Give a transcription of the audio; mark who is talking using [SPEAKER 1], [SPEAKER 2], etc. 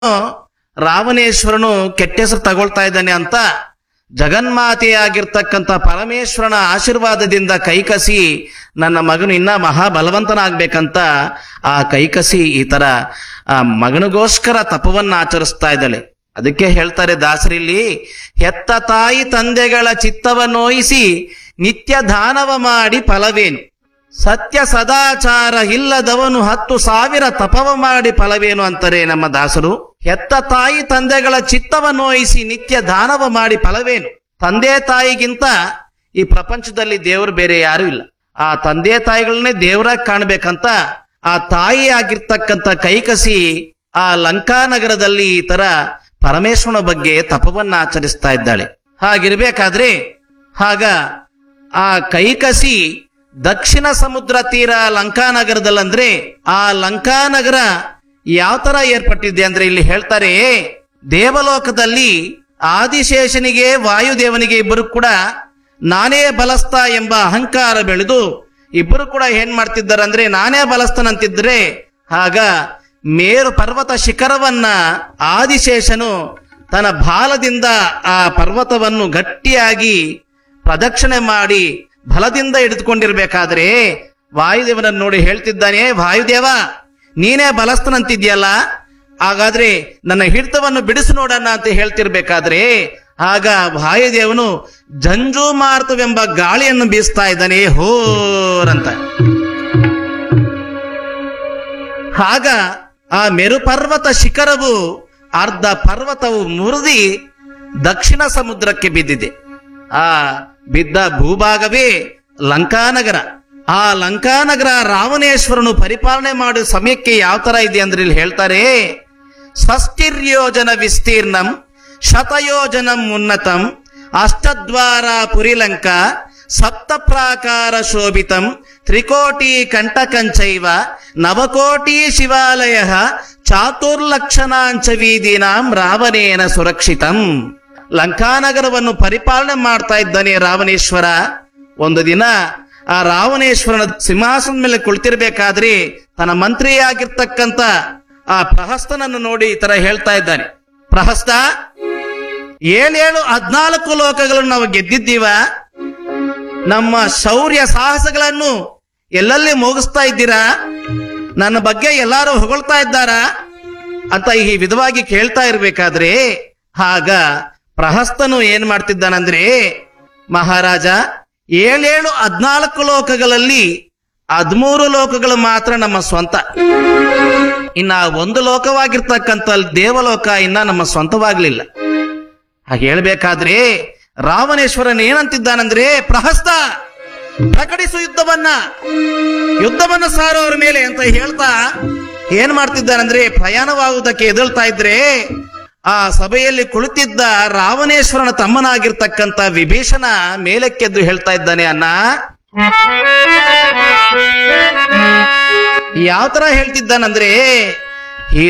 [SPEAKER 1] ರಾವಣೇಶ್ವರನು ಕೆಟ್ಟ ಹೆಸರು ತಗೊಳ್ತಾ ಇದ್ದಾನೆ ಅಂತ ಜಗನ್ಮಾತೆಯಾಗಿರ್ತಕ್ಕಂಥ ಪರಮೇಶ್ವರನ ಆಶೀರ್ವಾದದಿಂದ ಕೈಕಸಿ ನನ್ನ ಮಗನು ಇನ್ನ ಮಹಾಬಲವಂತನಾಗ್ಬೇಕಂತ ಆ ಕೈಕಸಿ ಈ ತರ ಆ ಮಗನಿಗೋಸ್ಕರ ತಪವನ್ನ ಆಚರಿಸ್ತಾ ಇದ್ದಾಳೆ ಅದಕ್ಕೆ ಹೇಳ್ತಾರೆ ದಾಸರಿಲ್ಲಿ ಹೆತ್ತ ತಾಯಿ ತಂದೆಗಳ ಚಿತ್ತವನ್ನೋಯಿಸಿ ನಿತ್ಯ ದಾನವ ಮಾಡಿ ಫಲವೇನು ಸತ್ಯ ಸದಾಚಾರ ಇಲ್ಲದವನು ಹತ್ತು ಸಾವಿರ ತಪವ ಮಾಡಿ ಫಲವೇನು ಅಂತಾರೆ ನಮ್ಮ ದಾಸರು ಹೆತ್ತ ತಾಯಿ ತಂದೆಗಳ ಚಿತ್ತವನ್ನೋಯಿಸಿ ನಿತ್ಯ ದಾನವ ಮಾಡಿ ಫಲವೇನು ತಂದೆ ತಾಯಿಗಿಂತ ಈ ಪ್ರಪಂಚದಲ್ಲಿ ದೇವರು ಬೇರೆ ಯಾರು ಇಲ್ಲ ಆ ತಂದೆ ತಾಯಿಗಳನ್ನೇ ದೇವರಾಗಿ ಕಾಣ್ಬೇಕಂತ ಆ ತಾಯಿ ಆಗಿರ್ತಕ್ಕಂಥ ಕೈಕಸಿ ಆ ಲಂಕಾನಗರದಲ್ಲಿ ಈ ತರ ಪರಮೇಶ್ವರನ ಬಗ್ಗೆ ತಪವನ್ನ ಆಚರಿಸ್ತಾ ಇದ್ದಾಳೆ ಹಾಗಿರ್ಬೇಕಾದ್ರೆ ಆಗ ಆ ಕೈಕಸಿ ದಕ್ಷಿಣ ಸಮುದ್ರ ತೀರ ಲಂಕಾನಗರದಲ್ಲಂದ್ರೆ ಆ ಲಂಕಾನಗರ ಯಾವ ತರ ಏರ್ಪಟ್ಟಿದೆ ಅಂದ್ರೆ ಇಲ್ಲಿ ಹೇಳ್ತಾರೆ ದೇವಲೋಕದಲ್ಲಿ ಆದಿಶೇಷನಿಗೆ ವಾಯುದೇವನಿಗೆ ಇಬ್ಬರು ಕೂಡ ನಾನೇ ಬಲಸ್ತ ಎಂಬ ಅಹಂಕಾರ ಬೆಳೆದು ಇಬ್ಬರು ಕೂಡ ಏನ್ ಮಾಡ್ತಿದ್ದಾರೆ ಅಂದ್ರೆ ನಾನೇ ಬಲಸ್ತನಂತಿದ್ರೆ ಆಗ ಮೇರು ಪರ್ವತ ಶಿಖರವನ್ನ ಆದಿಶೇಷನು ತನ್ನ ಬಾಲದಿಂದ ಆ ಪರ್ವತವನ್ನು ಗಟ್ಟಿಯಾಗಿ ಪ್ರದಕ್ಷಿಣೆ ಮಾಡಿ ಬಲದಿಂದ ಹಿಡಿದುಕೊಂಡಿರ್ಬೇಕಾದ್ರೆ ವಾಯುದೇವನನ್ನು ನೋಡಿ ಹೇಳ್ತಿದ್ದಾನೆ ವಾಯುದೇವ ನೀನೇ ಬಲಸ್ತನಂತಿದ್ಯಲ್ಲ ಹಾಗಾದ್ರೆ ನನ್ನ ಹಿಡಿತವನ್ನು ಬಿಡಿಸಿ ನೋಡೋಣ ಅಂತ ಹೇಳ್ತಿರ್ಬೇಕಾದ್ರೆ ಆಗ ವಾಯುದೇವನು ಜಂಜೂ ಮಾರ್ತವೆಂಬ ಗಾಳಿಯನ್ನು ಬೀಸ್ತಾ ಇದ್ದಾನೆ ಹೋರಂತ ಆಗ ಆ ಮೇರುಪರ್ವತ ಶಿಖರವು ಅರ್ಧ ಪರ್ವತವು ಮುರಿದಿ ದಕ್ಷಿಣ ಸಮುದ್ರಕ್ಕೆ ಬಿದ್ದಿದೆ ಆ ಬಿದ್ದ ಭೂಭಾಗವೇ ಲಂಕಾನಗರ ಆ ಲಂಕಾನಗರ ರಾವಣೇಶ್ವರನು ಪರಿಪಾಲನೆ ಮಾಡೋ ಸಮಯಕ್ಕೆ ಯಾವ ತರ ಇದೆ ಅಂದ್ರೆ ಇಲ್ಲಿ ಹೇಳ್ತಾರೆ ಷಷ್ಟಿರ್ಯೋಜನ ವಿಸ್ತೀರ್ಣಂ ಶತಯೋಜನಂ ಉನ್ನತಂ ಅಷ್ಟದ್ವಾರ ಪುರಿಲಂಕ ಸಪ್ತ ಪ್ರಾಕಾರ ಶೋಭಿತಂ ತ್ರಿಕೋಟಿ ಕಂಟಕಂಚೈವ ನವಕೋಟಿ ಶಿವಾಲಯ ಚಾತುರ್ಲಕ್ಷಣಾಂಚ ವೀದೀನಾಂ ರಾವಣೇನ ಸುರಕ್ಷಿತಂ ಲಂಕಾನಗರವನ್ನು ಪರಿಪಾಲನೆ ಮಾಡ್ತಾ ಇದ್ದಾನೆ ರಾವಣೇಶ್ವರ ಒಂದು ದಿನ ಆ ರಾವಣೇಶ್ವರನ ಸಿಂಹಾಸನದ ಮೇಲೆ ಕುಳಿತಿರ್ಬೇಕಾದ್ರೆ ತನ್ನ ಮಂತ್ರಿಯಾಗಿರ್ತಕ್ಕಂಥ ಆ ಪ್ರಹಸ್ತನನ್ನು ನೋಡಿ ಈ ತರ ಹೇಳ್ತಾ ಇದ್ದಾನೆ ಪ್ರಹಸ್ತ ಏಳೇಳು ಹದ್ನಾಲ್ಕು ಲೋಕಗಳನ್ನು ನಾವು ಗೆದ್ದಿದ್ದೀವ ನಮ್ಮ ಶೌರ್ಯ ಸಾಹಸಗಳನ್ನು ಎಲ್ಲೆಲ್ಲಿ ಮುಗಿಸ್ತಾ ಇದ್ದೀರಾ ನನ್ನ ಬಗ್ಗೆ ಎಲ್ಲಾರು ಹೊಗಳ್ತಾ ಇದ್ದಾರಾ ಅಂತ ಈ ವಿಧವಾಗಿ ಕೇಳ್ತಾ ಇರ್ಬೇಕಾದ್ರೆ ಆಗ ಪ್ರಹಸ್ತನು ಏನ್ ಮಾಡ್ತಿದ್ದಾನಂದ್ರೆ ಮಹಾರಾಜ ಏಳೇಳು ಹದ್ನಾಲ್ಕು ಲೋಕಗಳಲ್ಲಿ ಹದ್ಮೂರು ಲೋಕಗಳು ಮಾತ್ರ ನಮ್ಮ ಸ್ವಂತ ಇನ್ನ ಒಂದು ಲೋಕವಾಗಿರ್ತಕ್ಕಂಥ ದೇವಲೋಕ ಇನ್ನ ನಮ್ಮ ಸ್ವಂತವಾಗ್ಲಿಲ್ಲ ಹಾಗೆ ಹೇಳ್ಬೇಕಾದ್ರೆ ರಾವಣೇಶ್ವರನ್ ಏನಂತಿದ್ದಾನಂದ್ರೆ ಪ್ರಹಸ್ತ ಪ್ರಕಟಿಸು ಯುದ್ಧವನ್ನ ಯುದ್ಧವನ್ನ ಸಾರೋರ ಮೇಲೆ ಅಂತ ಹೇಳ್ತಾ ಏನ್ ಮಾಡ್ತಿದ್ದಾನಂದ್ರೆ ಪ್ರಯಾಣವಾಗುವುದಕ್ಕೆ ಎದುಳ್ತಾ ಇದ್ರೆ ಆ ಸಭೆಯಲ್ಲಿ ಕುಳಿತಿದ್ದ ರಾವಣೇಶ್ವರನ ತಮ್ಮನಾಗಿರ್ತಕ್ಕಂಥ ವಿಭೀಷಣ ಮೇಲಕ್ಕೆದ್ದು ಹೇಳ್ತಾ ಇದ್ದಾನೆ ಅಣ್ಣ ಯಾವ ತರ ಹೇಳ್ತಿದ್ದಾನಂದ್ರೆ